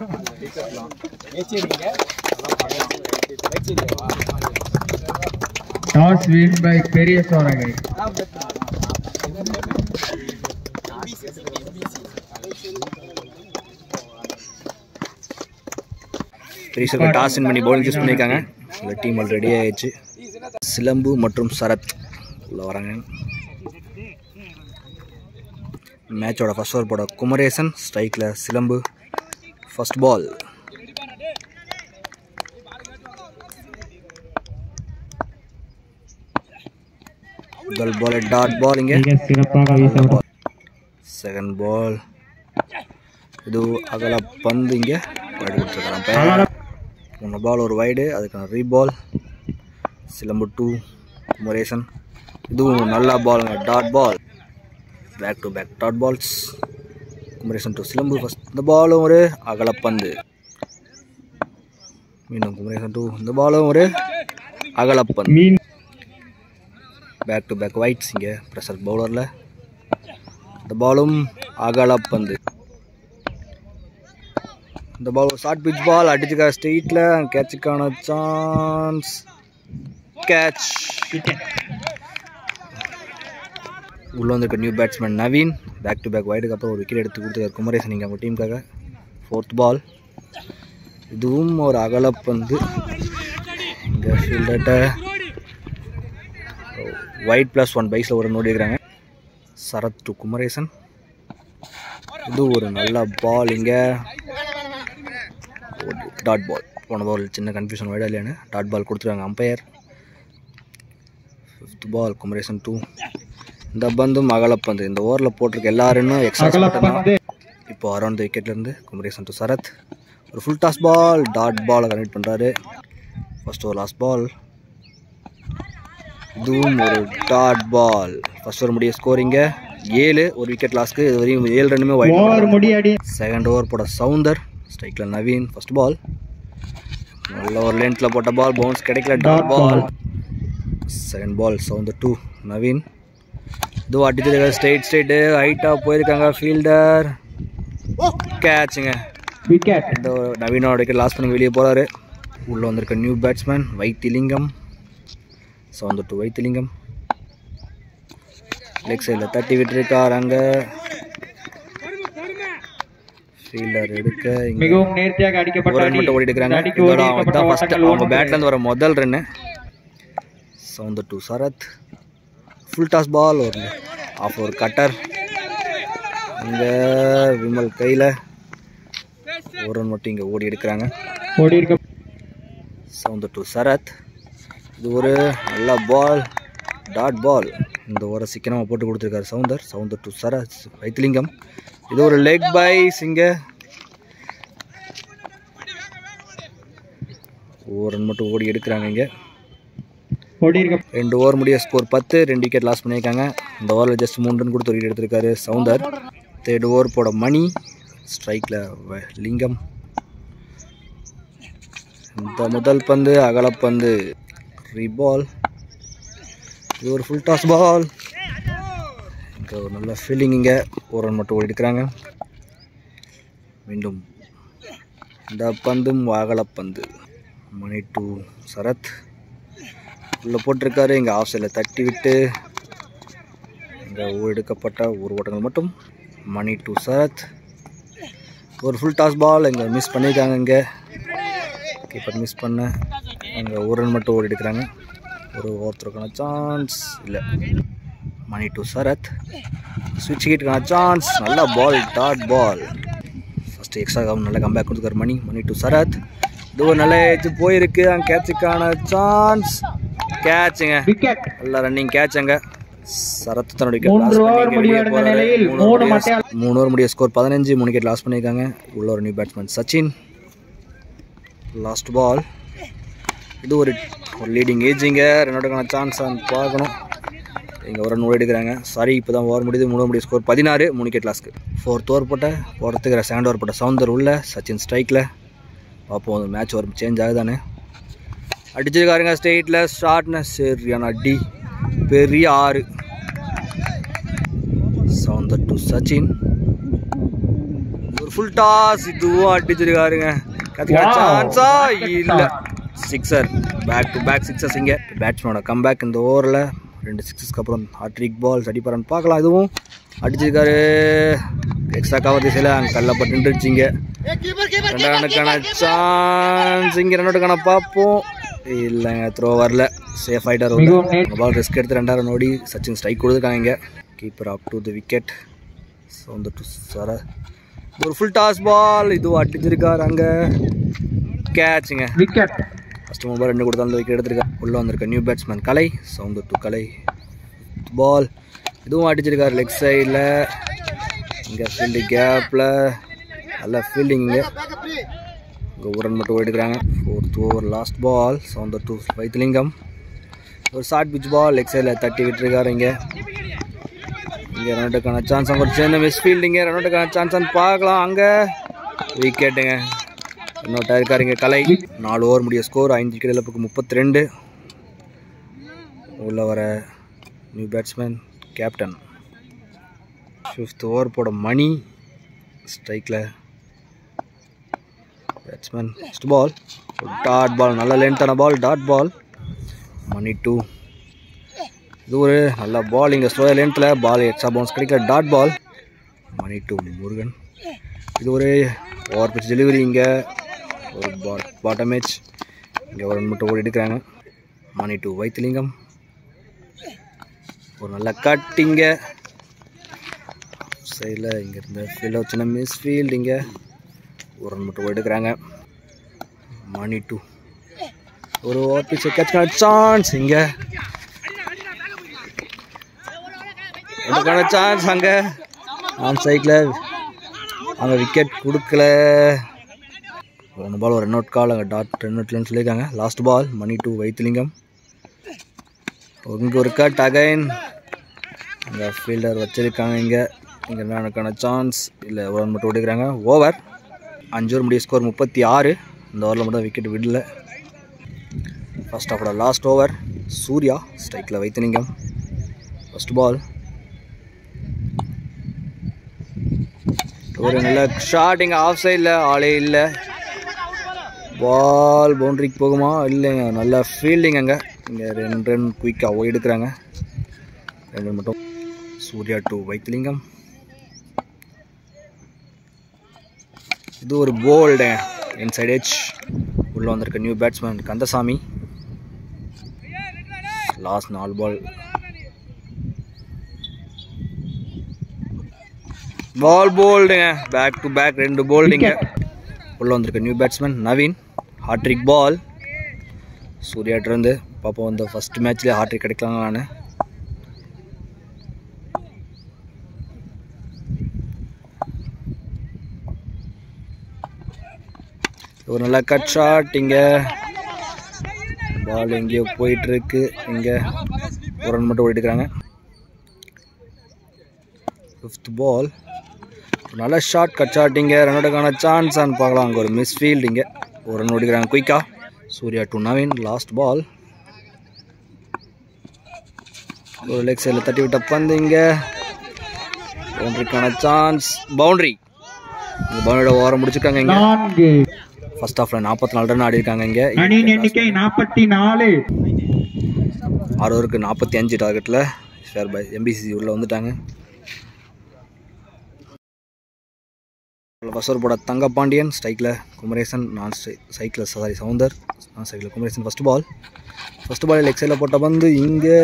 Toss win by பெரிய சோரகை பெரிய டாஸ் வின் பண்ணி பவுலிங் சூஸ் பண்ணியிருக்காங்க இந்த டீம் ஆல்ரெடி ஆயிடுச்சு சிலம்பு மற்றும் சரத் உள்ள வராங்க மேட்சோட ஃபர்ஸ்ட் ஓவர் போட குமரேசன் ஸ்ட்ரைக்கில் சிலம்பு ஃபர்ஸ்ட் பால் முதல் பால் டாட் பால் இங்கே மிக சிறப்பாக வீச செகண்ட் பால் இது அகல பந்து இங்கே வைடு கொடுத்துருக்காங்க மூணு பால் ஒரு வைடு அதுக்கான ரீபால் சிலம்பு டூ குமரேசன் இதுவும் நல்ல பாலுங்க dot ball back to back dot balls Kumaresan to Silambu first இந்த பாலும் ஒரு அகலப்பந்து மீண்டும் குமரேசன் டூ இந்த பாலும் ஒரு அகலப்பந்து mean back to back wides இங்கே ப்ரெஷர் பவுலரில் இந்த பாலும் அகலப்பந்து இந்த பால் ஷார்ட் பிச் பால் அடிச்சுக்க ஸ்ட்ரெயிட்டில் கேட்சுக்கான சான்ஸ் கேட்ச் உள்ள வந்திருக்க new batsman Naveen back to back வைடுக்கு அப்புறம் ஒரு விக்கெட் எடுத்து கொடுத்துருக்காரு குமரேசன் இங்கே அவங்க டீமுக்காக ஃபோர்த் பால் இதுவும் ஒரு அகலப்பந்து இங்கே ஃபீல்டர்கிட்ட ஒயிட் ப்ளஸ் ஒன் பைஸில் ஒரு நோடி இருக்கிறாங்க சரத் டு குமரேசன் இது ஒரு நல்ல பால் இங்கே டாட் பால் போன பால் சின்ன கன்ஃபியூஷன் வைடா இல்லையான்னு டாட் பால் கொடுத்துருக்காங்க umpire fifth ball Kumaresan to இந்த பந்தும் அகலப்பந்து இந்த ஓவரில் போட்டிருக்க எல்லாரும் எக்ஸ்ட்ரா அகலப்பந்து இப்போ அரௌண்ட் விக்கெட்லேருந்து குமரேசன் டு சரத் ஒரு ஃபுல் டாஸ் பால் டாட் பாலை கனெக்ட் பண்ணுறாரு ஃபர்ஸ்ட் ஓவர் லாஸ்ட் பால் இதுவும் ஒரு டாட் பால் ஃபர்ஸ்ட் ஓவர் முடிய ஸ்கோரிங்க ஏழு ஒரு விக்கெட் லாஸ்க்கு இது வரையும் ஏழு ரன்னுமே ஓவர் ஒயிட் முடியடி செகண்ட் ஓவர் போட சவுந்தர் ஸ்ட்ரைக்கில் நவீன் ஃபர்ஸ்ட் பால் நல்ல ஒரு லென்த்தில் போட்ட பால் பவுன்ஸ் கிடைக்கல dot ball second ball Soundar to Naveen இது அடிச்சிருக்க ஸ்ட்ரைட் ஸ்ட்ரைட்டு ஹைட்டாக போயிருக்காங்க ஃபீல்டர் கேட்சுங்க விக்கெட் இந்த நவீனோட விக்கெட் லாஸ்ட் பண்ணி வெளியே போகிறாரு உள்ளே வந்திருக்க new batsman Vaithilingam Soundar to Vaithilingam leg சைடில் தட்டி விட்டுருக்கார் அங்கே ஃபீல்டர் எடுக்க இங்க மிகவும் நேர்த்தியாக அடிக்கப்பட்ட ஒரு ரன் அடி மட்டும் ஓடி எடுக்கிறாங்க அடிக்கு இதோட ஓடி அவன் எடுக்கப்பட்ட தான் ஃபர்ஸ்ட் ஓட்டங்கள் அவங்க ஒன்று. பேட்ல இருந்து வர முதல் ரன்னு Soundar to Sarath full toss ball ஒரு ஆஃப் ஒரு கட்டர் இங்கே விமல் கையில் ஒரு ரன் மட்டும் இங்கே ஓடி எடுக்கிறாங்க ஓடி இருக்க சவுந்தர் டு சரத் இது ஒரு நல்ல பால் டாட் பால் இந்த ஓவரை சீக்கிரமாக போட்டு கொடுத்துருக்காரு சவுந்தர் சவுந்தர் டு சரத் வைத்திலிங்கம் இது ஒரு லெக் பைஸ் இங்கே ஒரு ரன் மட்டும் ஓடி எடுக்கிறாங்க இங்கே ஓடி இருக்க ரெண்டு ஓவர் முடிய ஸ்கோர் பத்து ரெண்டு விக்கெட் லாஸ் பண்ணியிருக்காங்க இந்த ஓவரில் ஜஸ்ட் மூணு ரன் கொடுத்து ஒரு wicket எடுத்திருக்காரு சவுந்தர் தேர்ட் ஓவர் போட மணி ஸ்ட்ரைக்கில் லிங்கம் இந்த முதல் பந்து அகலப்பந்து ரீபால் இது ஒரு ஃபுல் டாஸ் பால் இங்கே ஒரு நல்ல ஃபீலிங் இங்கே ஒரு ரன் மட்டும் ஓடி எடுக்கிறாங்க மீண்டும் இந்த பந்தும் அகலப்பந்து மணி டு சரத் உள்ளே போட்டிருக்காரு இங்கே ஆஃப் சைடில் தட்டி விட்டு இங்கே எடுக்கப்பட்ட ஒரு ஓட்டங்கள் மட்டும் மணி டு சரத் ஒரு ஃபுல் டாஸ் பால் இங்கே மிஸ் பண்ணியிருக்காங்க இங்கே கீப்பர் மிஸ் பண்ண இங்கே ஒரு ரன் மட்டும் ஓடி எடுக்கிறாங்க ஒரு ஒருத்தருக்கான சான்ஸ் இல்லை மணி டு சரத் ஸ்விட்ச் ஹிட்டுக்கான சான்ஸ் நல்ல ball dot ball first extra நல்ல கம்பேக் கொடுத்துருக்காரு மணி மணி டு சரத் இது ஒரு நல்ல இது போயிருக்கு அங்கே கேட்சுக்கான சான்ஸ் கேட்சுங்க விக்கெட் நல்ல ரன்னிங் கேட்ச் அங்க சரத் தன்னுடைய wicket மூன்று loss பண்ணி over இங்க வெளியே முடிவடைந்த போறாரு. நிலையில் மூணு மூணு over மட்டையால் முடிய- மூணு ஓவர் முடிய ஸ்கோர் பதினஞ்சு மூணு விக்கெட் லாஸ் பண்ணியிருக்காங்க உள்ள ஒரு new batsman Sachin last ball இது ஒரு ஒரு லீடிங் ஏஜிங்க ரெண்டோடக்கான சான்ஸ் பார்க்கணும் இங்கே ஒரு ரன் எடுக்கிறாங்க சாரி இப்போ தான் ஓவர் முடியுது மூணு முடிய ஸ்கோர் பதினாறு மூணு விக்கெட் லாஸ்க்கு ஃபோர்த் ஓவர் போட்ட போகிறதுக்கு செகண்ட் ஓவர் போட்ட சவுந்தர் உள்ள சச்சின் ஸ்ட்ரைக்கில் பார்ப்போம் மேட்ச் ஒரு சேஞ்ச் ஆகுதானே அடிச்சிருக்காருங்க ஸ்ட்ரெயிட்டில் ஷார்ட்னஸ் சரியான அடி பெரிய ஆறு சவுந்தர் டு சச்சின் ஒரு ஃபுல் டாஸ் இதுவும் அடிச்சிருக்காருங்க Wow. சான்ஸா இல்ல sixer back to back sixers இங்க பேட்ஸ்மேனோட கம்பேக் இந்த ஓவரில் ரெண்டு சிக்ஸஸ்க்கு அப்புறம் ஹாட்ரிக் பால்ஸ் அடிப்பாரான்னு பார்க்கலாம் இதுவும் அடிச்சிருக்காரு எக்ஸ்ட்ரா கவர் திசையில் அங்கே கல்லப்பட்டு நின்றுச்சிங்க ரெண்டாண்டுக்கான சான்ஸ் இங்கே ரெண்டாண்டுக்கான பார்ப்போம் இல்லைங்க த்ரோ வரல சேஃப் ஆகிட்டார் மிகவும் நேர்- பால் ரிஸ்க் எடுத்து ரெண்டாயிரம் நோடி சச்சின் ஸ்ட்ரைக் கொடுத்துருக்காங்க இங்கே keeper up to the wicket Soundar to சர ஒரு ஃபுல் டாஸ் பால் இதுவும் அடிச்சிருக்காரு அங்கே கேட்சுங்க விக்கெட் ஃபஸ்ட் ஓவர் ரெண்டு கொடுத்து அந்த விக்கெட் எடுத்திருக்காரு உள்ளே வந்திருக்க new batsman Kalai Soundar to Kalai ball இதுவும் அடிச்சிருக்காரு லெக் சைடில் இங்கே ஃபீல்டு கேப்பில் நல்ல ஃபீல்டிங் இங்கே இங்கே ஒரு ரன் மட்டும் எடுக்கிறாங்க fourth over last ball Soundar to Vaithilingam ஒரு ஷார்ட் பிச் பால் லெக் சைடில் தட்டி விட்டுருக்காரு இங்கே இங்கே ரன்னுக்கான சான்ஸ் அங்கே ஒரு சேர்ந்த மிஸ் ஃபீல்டிங்க ரன்னுக்கான சான்ஸ் பார்க்கலாம் அங்கே விக்கெட்டுங்க இன்னொருத்தா இருக்காரு இங்கே கலை நாலு ஓவர் முடிய ஸ்கோர் ஐந்து விக்கெட் இழப்புக்கு முப்பத்தி ரெண்டு உள்ள வர new batsman captain fifth over போட மணி ஸ்ட்ரைக்கில் batsman first ball dot ball நல்ல லென்த்தான பால் டாட் பால் மணி டூ இது ஒரு நல்ல பால் இங்கே ஸ்லோ லென்த்தில் பால் எக்ஸ்ட்ரா பவுன்ஸ் கிடைக்கல dot ball Mani to Murugan இது ஒரு ஓவர் பிச் டெலிவரி இங்கே ஒரு பாட் பாட்டம் மேட்ச் இங்கே ஒரு run மட்டும் ஓடி எடுக்கிறாங்க மணி டூ வைத்திலிங்கம் ஒரு நல்ல கட் இங்கே சைடில் இங்கே இருந்த ஃபீல்டில் சின்ன மிஸ் ஃபீல்டு இங்கே ஒரு ரன் மட்டும் ஓடி எடுக்கிறாங்க மணி டூ ஒரு ஓவர் பிச் கேட்ச் சான்ஸ் இங்கே எனக்கான சான்ஸ் அங்கே ஆன் சைக்கில் அங்கே விக்கெட் கொடுக்கல ஒன்று பால் ஒரு ரன் அவுட் கால் அங்கே டாட் ரன் அவுட்லன்னு சொல்லியிருக்காங்க last ball Mani to Vaithilingam இங்கே ஒரு கட் அகைன் அங்கே ஃபீல்டர் வச்சுருக்காங்க இங்கே இங்கே எனக்கான சான்ஸ் இல்லை ஒரு ரன் மட்டும் ஓடிக்கிறாங்க ஓவர் அஞ்சு ஓவர் முடிய ஸ்கோர் முப்பத்தி ஆறு இந்த ஓவரில் மட்டும் விக்கெட் விடல ஃபர்ஸ்ட் ஆஃபோட லாஸ்ட் ஓவர் சூர்யா ஸ்ட்ரைக்கில் வைத்திலிங்கம் ஃபர்ஸ்ட் பால் ஒரு நல்ல ஷாட் இங்கே ஆஃப் சைடில் ஆளே இல்லை பால் பவுண்டரிக்கு போகுமா இல்லைங்க நல்ல ஃபீல்டிங் அங்கே இங்கே ரெண்டு ரன் குயிக்காக ஓடி எடுக்கிறாங்க ரெண்டு run மட்டும் சூர்யா டு வைத்திலிங்கம் இது ஒரு போல்டு இன்சைட் எச் உள்ளே வந்திருக்க நியூ பேட்ஸ்மேன் கந்தசாமி லாஸ்ட் நாலு பால் பால் போல்டுங்க பேக் டு பேக் ரெண்டு போல்டுங்க உள்ள வந்திருக்க new batsman Naveen hattrick ball சூர்யாட்டிருந்து பார்ப்போம் இந்த ஃபர்ஸ்ட் மேட்ச்லேயே ஹாட்ரிக் கிடைக்கலாம் நான் ஒரு நல்ல கட் ஷாட் இங்கே பால் எங்கேயோ போயிட்டு இருக்கு இங்கே ஒரு ரன் மட்டும் ஓடிட்டுருக்காங்க ஃபிஃப்த் பால் ஒரு நல்ல ஷாட் கட் ஷாட் இங்கே ரன்னோடக்கான சான்ஸான்னு பார்க்கலாம் அங்கே ஒரு மிஸ் ஃபீல்டு இங்கே ஒரு ரன் ஓடிக்கிறாங்க குயிக்கா Surya to Naveen last ball ஒரு லெக் சைடில் தட்டி விட்ட பந்து இங்கே பவுண்டரிக்கான சான்ஸ் பவுண்டரி இந்த பவுண்டரியோட ஓரம் முடிச்சிருக்காங்க இங்கே நான்கு ஃபர்ஸ்ட் ஹாஃப்ல நாற்பத்தி நாலு ரன் ஆடி இருக்காங்க இங்கே அணியின் எண்ணிக்கை நாற்பத்தி நாலு ஆறு ஓவருக்கு நாற்பத்தி அஞ்சு டார்கெட்டில் ஷேர் பை எம்பிசிசி உள்ளே வந்துட்டாங்க ஃபர்ஸ்ட் ஓவர் போட தங்கப்பாண்டியன் ஸ்ட்ரைக்கில் குமரேசன் நான் சைக்கிள் சாரி சவுந்தர் நான் cycle Kumaresan first ball first ball leg சைடில் போட்ட பந்து இங்கே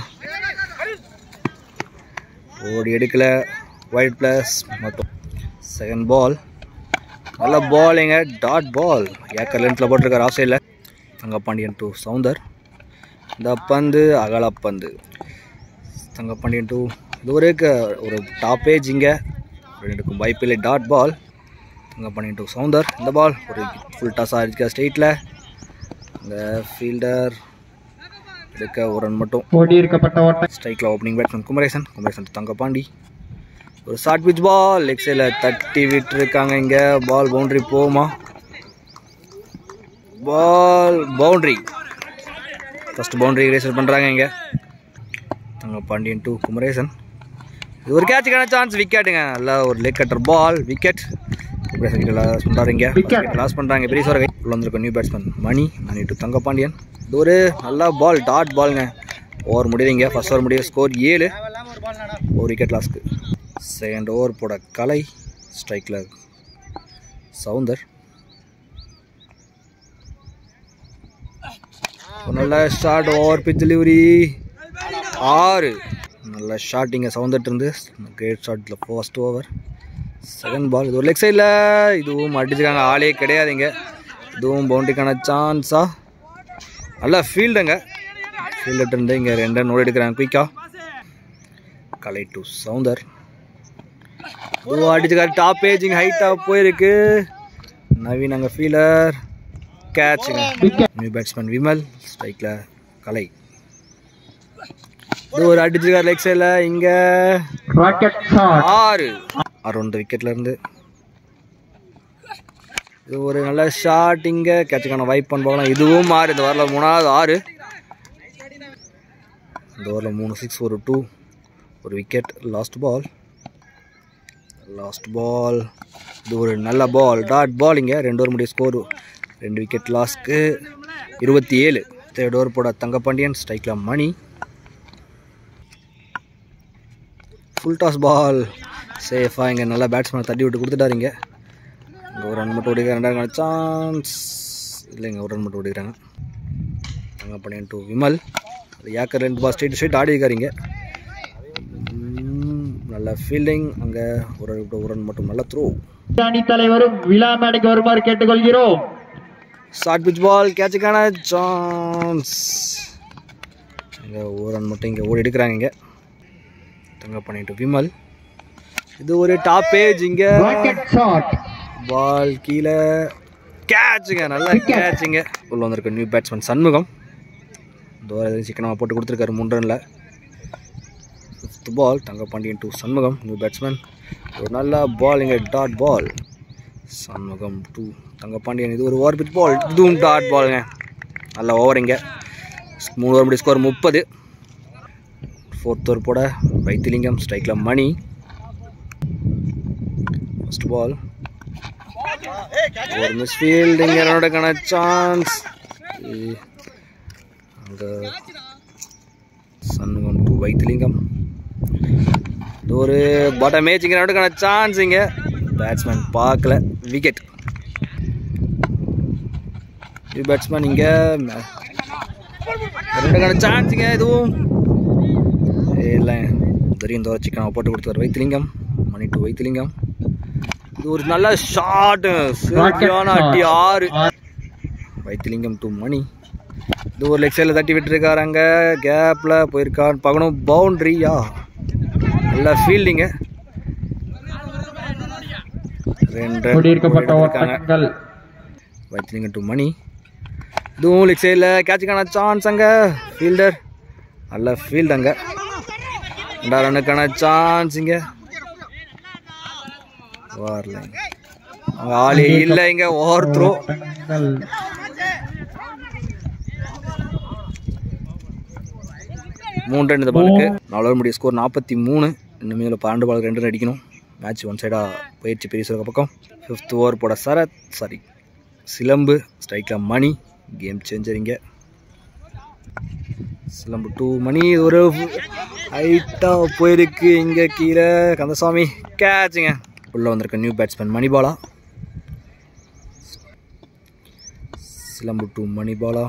ஓடி எடுக்கல ஒயிட் ப்ளஸ் மட்டும் செகண்ட் பால் நல்ல பாலிங்க டாட் பால் ஏக்கர் லென்த்தில் போட்டிருக்காரு ஆஃப் சைடில் தங்கப்பாண்டியன் டு சவுந்தர் இந்த பந்து அகலப்பந்து தங்கப்பாண்டியன் டூ இது ஒரு க- ஒரு டாப் ஏஜ் இங்கே ரெண்டுக்கும் வாய்ப்பில்லை dot ball Thangapandian to Soundar இந்த பால் ஒரு ஃபுல் டாஸாக இருக்கா ஸ்ட்ரெயிட்டில் இந்த ஃபீல்டர் எடுக்க ஒரு ரன் மட்டும் ஓடி இருக்கப்பட்ட ஓட்டம் ஸ்ட்ரைக்கில் opening batsman Kumaresan Kumaresan to Thangapandi ஒரு ஷார்ட் பிச் பால் லெக் சைடில் தட்டி விட்டுருக்காங்க இங்கே பால் பவுண்டரி போகுமா பால் பவுண்டரி ஃபர்ஸ்ட் பவுண்டரி ரேசர் பண்ணுறாங்க இங்கே தங்கப்பாண்டியன் டு குமரேசன் இது ஒரு கேட்சுக்கான சான்ஸ் விக்கெட்டுங்க நல்லா ஒரு leg cutter ball wicket loss பண்ணுறாங்க Wicket. லாஸ் பண்ணுறாங்க பெரிய சோரகை உள்ள வந்திருக்க new batsman Mani Mani to Thangapandian இது ஒரு நல்ல பால் டாட் பால்ங்க ஓவர் முடியுறீங்க ஃபர்ஸ்ட் ஓவர் முடிய ஸ்கோர் ஏழு ஒரு விக்கெட் லாஸ்க்கு செகண்ட் ஓவர் போட கலை ஸ்ட்ரைக்கில் சவுந்தர் ஒரு நல்ல ஷாட் ஓவர் பிச் டெலிவரி ஆறு நல்ல ஷாட் இங்கே சவுந்தர்ட் இருந்து கிரேட் ஷாட்டில் ஃபர்ஸ்ட் ஓவர் செகண்ட் பால் இது ஒரு லெக் சைடில் இதுவும் அடிச்சிருக்காங்க ஆளே கிடையாதுங்க இதுவும் பவுண்டரிக்கான சான்ஸா நல்லா ஃபீல்டுங்க ஃபீல்டு இருந்து இங்கே ரெண்டு ரன் ஓடி எடுக்கிறாங்க குயிக்கா கலை டு சவுந்தர் இதுவும் அடிச்சுக்காரு டாப் ஏஜிங் ஹைட்டாக போயிருக்கு நவீன் அங்கே ஃபீலர் கேட்சுங்க நியூ பேட்ஸ்மேன் விமல் ஸ்ட்ரைக்கில் கலை இது ஒரு அடிச்சிருக்காரு லெக் சைடில் இங்கே ராக்கெட் ஷாட் ஆறு அரௌண்ட் விக்கெட்ல இருந்து இது ஒரு நல்ல ஷாட் இங்கே கேட்சுக்கான வைப் பண்ண போகலாம் இதுவும் ஆறு இந்த வாரில் மூணாவது ஆறு இந்த ஓவரில் மூணு சிக்ஸ் ஒரு டூ ஒரு wicket last ball last ball இது ஒரு நல்ல பால் டாட் பால் இங்கே ரெண்டு ஓவர் முடிய ஸ்கோர் ரெண்டு விக்கெட் லாஸ்க்கு இருபத்தி ஏழு தேர்ட் ஓவர் போட தங்கப்பாண்டியன் ஸ்ட்ரைக்கில் மணி ஃபுல் டாஸ் பால் சேஃபாக இங்கே நல்லா பேட்ஸ்மேனை தட்டி விட்டு கொடுத்துட்டாருங்க இங்கே ஒரு ரன் மட்டும் ஓடிக்கிறாங்க ரெண்டாயிரம் சான்ஸ் இல்லைங்க ஒரு ரன் மட்டும் ஓடிக்கிறாங்க தங்கப்பாண்டியன் டு விமல் அது ஏக்கர் ரெண்டு பால் ஸ்ட்ரெயிட் ஸ்ட்ரெயிட் ஆடி இருக்காருங்க ம், நல்ல ஃபீல்டிங் அங்கே ஒரு ஒரு ரன் மட்டும் நல்ல த்ரோ அணி தலைவரும் விழா மேடைக்கு வருமாறு கேட்டுக்கொள்கிறோம் ஷார்ட் பிச் பால் கேட்சுக்கான சான்ஸ் இங்கே ஒரு ரன் மட்டும் இங்கே ஓடி எடுக்கிறாங்க இங்கே தங்க பண்ணிட்டு விமல் இது ஒரு டாப் பேஜ் இங்கே ராக்கெட் ஷாட் பால் கீழே கேட்சுங்க நல்லா கேட்சுங்க உள்ள வந்திருக்க நியூ பேட்ஸ்மேன் சண்முகம் தூரம் சிக்கனமாக போட்டு கொடுத்துருக்காரு மூணு Ranil fifth ball Thangapandian to Shanmugam new batsman ஒரு நல்ல பால் இங்கே டாட் பால் சண்முகம் டூ தங்க பாண்டியன் இது ஒரு ஓவர் பிட் பால் இதுவும் டாட் பாலுங்க நல்ல ஓவர் இங்கே மூணு ஓவர் முடி ஸ்கோர் முப்பது ஃபோர்த் ஓவர் போட வைத்திலிங்கம் ஸ்ட்ரைக்கில் மணி ஃபர்ஸ்ட் பால் ஒரு மிஸ்ஃபீல்ட் இங்கே என்னோடக்கான சான்ஸ் அங்கே சண்முகம் டு வைத்திலிங்கம் இது ஒரு பாட்டம் மேட்ச் இங்கே என்னோடக்கான சான்ஸ் இங்கே பேட்ஸ்மேன் பார்க்கல விக்கெட் நியூ பேட்ஸ்மேன் இங்கே என்னோடக்கான சான்ஸ் இங்கே இதுவும் இல்லை தெரியும் தோற சிக்கன் போட்டு கொடுத்தாரு வைத்திலிங்கம் மணி டு வைத்திலிங்கம் இது ஒரு நல்ல ஷாட் சரியான அடி ஆறு வைத்திலிங்கம் டு மணி இது ஒரு லெக் சைடில் தட்டி விட்டுருக்காராங்க கேப்பில் போயிருக்கான்னு பார்க்கணும் பவுண்ட்ரியா நல்ல ஃபீல்டிங்க ரெண்டு run கொடியிருக்கப்பட்ட இருக்காங்க ஓட்டங்கள் வைத்திலிங்கம் டு மணி இதுவும் லெக் சைடில் கேட்சுக்கான சான்ஸ் அங்கே ஃபீல்டர் நல்ல ஃபீல்டு அங்கே ரெண்டாவது ரன்னுக்கான சான்ஸ் இங்கே வரல அங்கே ஆளே இல்லை இங்கே ஓவர் த்ரோ ஓட்டங்கள் மூணு ரன் இந்த பாலுக்கு நாலு ஓவர் முடிய ஸ்கோர் நாற்பத்தி மூணு இன்னுமே இதில் பன்னெண்டு பாலுக்கு ரெண்டு ரன் அடிக்கணும் மேட்ச் ஒன் சைடாக போயிடுச்சு பெரிய சொல்ல பக்கம் ஃபிஃப்த் ஓவர் போட சரத் சாரி சிலம்பு ஸ்ட்ரைக்கில் மணி கேம் சேஞ்சரிங்க சிலம்பு டூ மணி ஒரு ஹைட்டாக போயிருக்கு இங்கே கீழே கந்தசாமி கேட்சுங்க உள்ளே வந்திருக்க நியூ பேட்ஸ்மேன் மணிபாலா சிலம்பு டூ மணிபாலா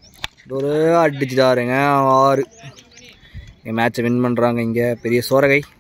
ஒரு அடிச்சுட்டாருங்க ஆறு இங்கே மேட்சை வின் பண்ணுறாங்க இங்கே பெரிய சோரகை